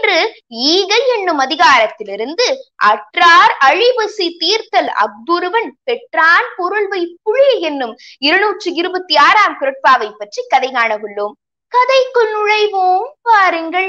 என்று ஈகை என்னும் அதிகாரத்திலிருந்து அற்றார் அழிவசி தீர்த்தல் அக்துருவன் பெற்றான் பொருள்வை புழி என்னும் இருநூற்றி இருபத்தி ஆறாம் குரட்பாவை பற்றி கதை காண உள்ளோம் கதைக்குள் நுழைவோம் பாருங்கள்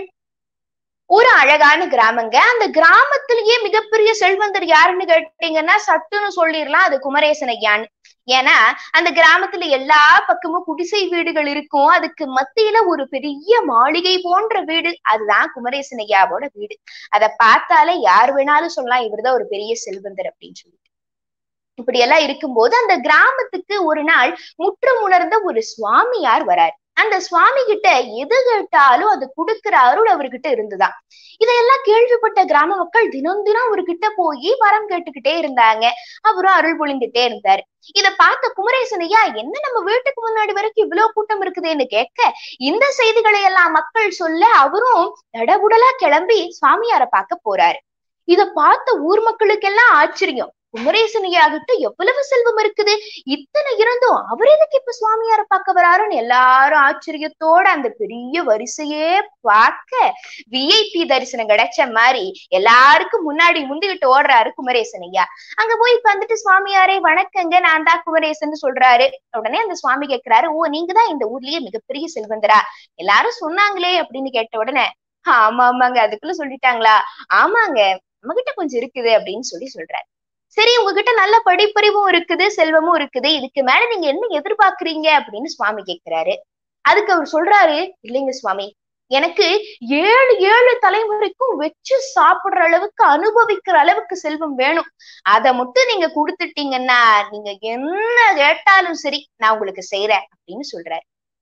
ஒரு அழகான கிராமங்க அந்த கிராமத்திலேயே மிகப்பெரிய செல்வந்தர் யாருன்னு கேட்டீங்கன்னா சட்டுன்னு சொல்லிடலாம் அது குமரேசன் ஐயான்னு ஏன்னா அந்த கிராமத்துல எல்லா பக்கமும் குடிசை வீடுகள் இருக்கும் அதுக்கு மத்தியில ஒரு பெரிய மாளிகை போன்ற வீடு அதுதான் குமரேசன் ஐயாவோட வீடு அதை பார்த்தாலே யார் வேணாலும் சொல்லலாம் இவர்தான் ஒரு பெரிய செல்வந்தர் அப்படின்னு சொல்லிட்டு இப்படி எல்லாம் இருக்கும்போது அந்த கிராமத்துக்கு ஒரு நாள் முற்றம் உணர்ந்த ஒரு சுவாமியார் வராரு அந்த சுவாமி கிட்ட எது கேட்டாலும் அது கொடுக்கிற அருள் அவர்கிட்ட இருந்துதான் இதையெல்லாம் கேள்விப்பட்ட கிராம மக்கள் தினம் தினம் அவர்கிட்ட போய் வரம் கேட்டுக்கிட்டே இருந்தாங்க அவரும் அருள் பொழிந்துட்டே இருந்தாரு இத பார்த்த குமரேசன் ஐயா என்ன நம்ம வீட்டுக்கு முன்னாடி வரைக்கும் இவ்வளவு கூட்டம் இருக்குதுன்னு கேட்க இந்த செய்திகளை எல்லாம் மக்கள் சொல்ல அவரும் தடபுடலா கிளம்பி சுவாமியார பார்க்க போறாரு இத பார்த்த ஊர் மக்களுக்கெல்லாம் ஆச்சரியம் குமரேசனையா கிட்ட எவ்வளவு செல்வம் இருக்குது இத்தனை இருந்தும் அவர் எதுக்கு இப்ப சுவாமியார பார்க்க வராருன்னு எல்லாரும் ஆச்சரியத்தோட அந்த பெரிய வரிசையே பார்க்க விஐபி தரிசனம் கிடைச்ச மாதிரி எல்லாருக்கும் முன்னாடி முந்திக்கிட்டு ஓடுறாரு குமரேசன் ஐயா அங்க போய் வந்துட்டு சுவாமியாரே வணக்கங்க நான் தான் குமரேசன் சொல்றாரு உடனே அந்த சுவாமி கேக்குறாரு ஓ நீங்க தான் இந்த ஊர்லயே மிகப்பெரிய செல்வந்தரா எல்லாரும் சொன்னாங்களே அப்படின்னு கேட்ட உடனே ஆமா ஆமாங்க அதுக்குள்ள சொல்லிட்டாங்களா ஆமாங்க நம்ம கிட்ட கொஞ்சம் இருக்குது அப்படின்னு சொல்லி சொல்றாரு சரி உங்ககிட்ட நல்ல படிப்பறிவும் இருக்குது செல்வமும் இருக்குது இதுக்கு மேல நீங்க என்ன எதிர்பார்க்கறீங்க அப்படின்னு சுவாமி கேக்குறாரு அதுக்கு அவர் சொல்றாரு இல்லைங்க சுவாமி எனக்கு ஏழு ஏழு தலைமுறைக்கும் வச்சு சாப்பிடுற அளவுக்கு அனுபவிக்கிற அளவுக்கு செல்வம் வேணும் அதை மட்டும் நீங்க கொடுத்துட்டீங்கன்னா நீங்க என்ன கேட்டாலும் சரி நான் உங்களுக்கு செய்யறேன் அப்படின்னு சொல்றாரு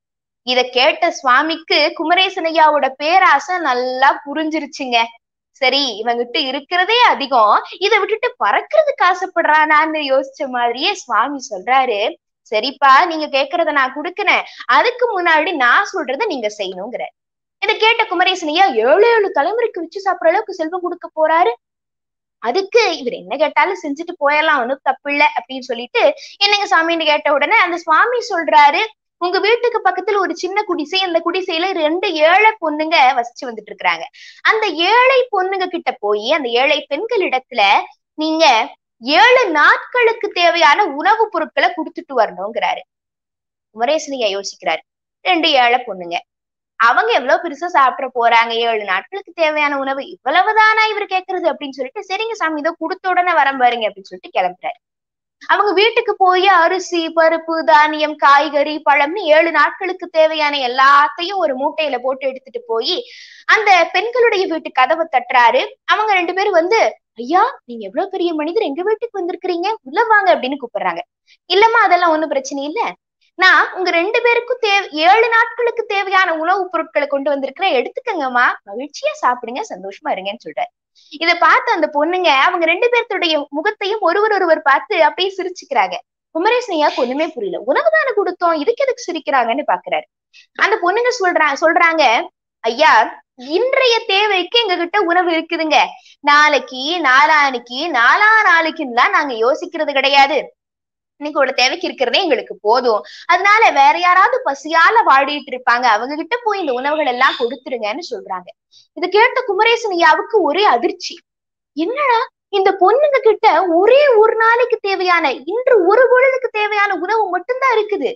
இத கேட்ட சுவாமிக்கு குமரேசனையாவோட பேராசை நல்லா புரிஞ்சிருச்சுங்க சரி இவங்கிட்ட இருக்கிறதே அதிகம் இதை விட்டுட்டு பறக்கிறதுக்கு ஆசைப்படுறானான்னு யோசிச்ச மாதிரியே சுவாமி சொல்றாரு சரிப்பா நீங்க கேக்குறத நான் கொடுக்கிறேன் அதுக்கு முன்னாடி நான் சொல்றத நீங்க செய்யணுங்கிற இதை கேட்ட குமரேசனையா ஏழு ஏழு தலைமுறைக்கு வச்சு சாப்பிடுற அளவுக்கு செல்வம் கொடுக்க போறாரு அதுக்கு இவர் என்ன கேட்டாலும் செஞ்சுட்டு போயிடலாம் ஒன்றும் தப்பில்ல அப்படின்னு சொல்லிட்டு என்னங்க சாமின்னு கேட்ட உடனே அந்த சுவாமி சொல்றாரு உங்க வீட்டுக்கு பக்கத்துல ஒரு சின்ன குடிசை அந்த குடிசையில ரெண்டு ஏழை பொண்ணுங்க வசிச்சு வந்துட்டு இருக்கிறாங்க அந்த ஏழை பொண்ணுங்க கிட்ட போய் அந்த ஏழை பெண்களிடத்துல நீங்க ஏழு நாட்களுக்கு தேவையான உணவுப் பொருட்களை கொடுத்துட்டு வரணுங்கிறாரு குமரேசனையா யோசிக்கிறாரு ரெண்டு ஏழை பொண்ணுங்க அவங்க எவ்வளவு பெருசா சாப்பிட போறாங்க ஏழு நாட்களுக்கு தேவையான உணவு இவ்வளவுதானா இவர் கேக்குறது அப்படின்னு சொல்லிட்டு சரிங்க சாமி இதோ கொடுத்த உடனே வரம் பாருங்க அப்படின்னு சொல்லிட்டு கிளம்புறாரு அவங்க வீட்டுக்கு போய் அரிசி பருப்பு தானியம் காய்கறி பழம்னு ஏழு நாட்களுக்கு தேவையான எல்லாத்தையும் ஒரு மூட்டையில போட்டு எடுத்துட்டு போய் அந்த பெண்களுடைய வீட்டு கதவை தட்டுறாரு அவங்க ரெண்டு பேரும் வந்து ஐயா நீங்க எவ்வளவு பெரிய மனிதர் எங்க வீட்டுக்கு வந்திருக்கிறீங்க உள்ள வாங்க அப்படின்னு கூப்பிடுறாங்க இல்லம்மா அதெல்லாம் ஒண்ணும் பிரச்சனை இல்ல நான் உங்க ரெண்டு பேருக்கும் தேவை ஏழு நாட்களுக்கு தேவையான உணவுப் பொருட்களை கொண்டு வந்திருக்கிறேன் எடுத்துக்கங்கம்மா மகிழ்ச்சியா சாப்பிடுங்க சந்தோஷமா இருங்கன்னு சொல்றாரு இத பார்த்து அந்த பொண்ணுங்க அவங்க ரெண்டு பேர்த்துடைய முகத்தையும் ஒருவர் ஒருவர் பார்த்து அப்படியே சிரிச்சுக்கிறாங்க குமரேசனையாக்கு ஒண்ணுமே புரியல உணவு தானே கொடுத்தோம் இதுக்கு எதுக்கு சிரிக்கிறாங்கன்னு பாக்குறாரு அந்த பொண்ணுங்க சொல்றா சொல்றாங்க ஐயா இன்றைய தேவைக்கு எங்க கிட்ட உணவு இருக்குதுங்க நாளைக்கு நாளானிக்கு நாலா நாளைக்குலாம் நாங்க யோசிக்கிறது கிடையாது இன்னைக்கு ஒரு தேவைக்கு இருக்கிறதே எங்களுக்கு போதும் அதனால வேற யாராவது பசியால வாடிட்டு இருப்பாங்க அவங்க கிட்ட போய் இந்த உணவுகள் எல்லாம் கொடுத்துருங்கன்னு சொல்றாங்க இது கேட்ட குமரேசன் ஐயாவுக்கு ஒரே அதிர்ச்சி என்னடா இந்த பொண்ணுங்க கிட்ட ஒரே ஒரு நாளைக்கு தேவையான இன்று ஒரு பொழுதுக்கு தேவையான உணவு மட்டும்தான் இருக்குது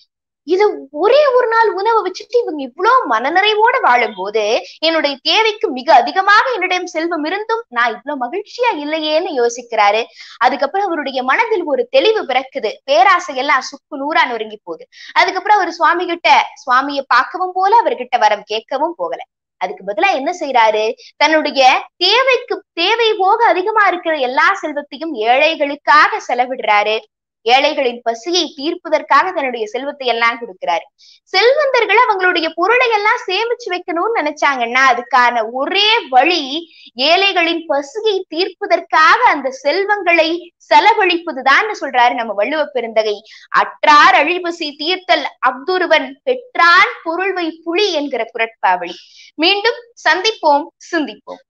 இது ஒரே ஒரு நாள் உணவை வச்சுட்டு இவங்க இவ்வளவு மனநிறைவோட வாழும் போது என்னுடைய தேவைக்கு மிக அதிகமாக என்னிடம் செல்வம் இருந்தும் நான் இவ்வளவு மகிழ்ச்சியா இல்லையேன்னு யோசிக்கிறாரு அதுக்கப்புறம் அவருடைய மனதில் ஒரு தெளிவு பிறக்குது பேராசை எல்லாம் சுக்கு நூறா நொறுங்கி போகுது அதுக்கப்புறம் அவர் சுவாமி கிட்ட சுவாமியை பார்க்கவும் போல அவர்கிட்ட வரம் கேட்கவும் போகல அதுக்கு பதிலா என்ன செய்யறாரு தன்னுடைய தேவைக்கு தேவை போக அதிகமா இருக்கிற எல்லா செல்வத்தையும் ஏழைகளுக்காக செலவிடுறாரு ஏழைகளின் பசியை தீர்ப்பதற்காக தன்னுடைய செல்வத்தை எல்லாம் கொடுக்கிறாரு செல்வந்தர்கள் அவங்களுடைய பொருளை எல்லாம் சேமிச்சு வைக்கணும்னு நினைச்சாங்கன்னா அதுக்கான ஒரே வழி ஏழைகளின் பசியை தீர்ப்பதற்காக அந்த செல்வங்களை செலவழிப்பதுதான் சொல்றாரு நம்ம வள்ளுவ பெருந்தகை அற்றார் அழிபசி தீர்த்தல் அப்துருவன் பெற்றான் பொருள்வை புலி என்கிற குரட்பாவளி மீண்டும் சந்திப்போம் சிந்திப்போம்